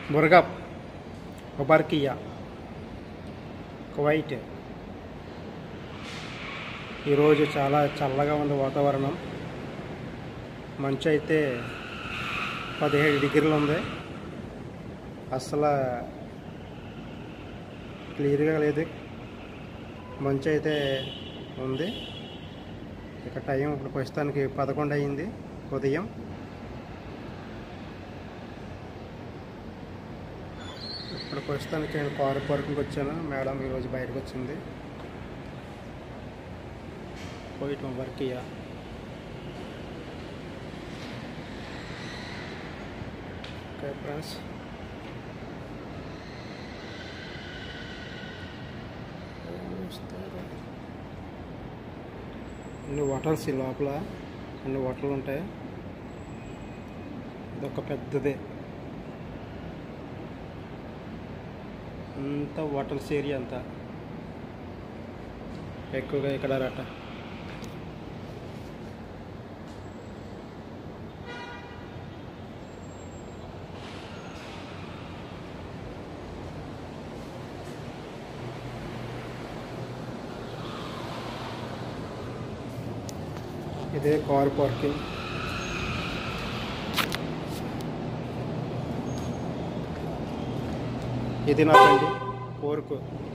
మురగప్ ఒబర్కియా Kuwait ఈరోజు చాలా చల్లగా ఉంది వాతావరణం మంచు అయితే పదిహేడు డిగ్రీలు ఉంది అసలు క్లియర్గా లేదు మంచు అయితే ఉంది ఇక టైం ఇప్పుడు ప్రస్తుతానికి పదకొండు అయింది ఉదయం ఇప్పుడు ప్రస్తుతానికి నేను కారు పార్కింగ్కి వచ్చాను మేడం ఈరోజు బయటకు వచ్చింది పోయిటం వర్కియా ఓకే ఫ్రెండ్స్ అన్ని హోటల్స్ ఈ లోపల అన్ని హోటల్ ఉంటాయి ఇదొక పెద్దదే అంతా హోటల్స్ ఏరియా అంతా ఎక్కువగా ఇక్కడ రట ఇదే కార్ పార్కింగ్ ఇది నాకండి కోరుకు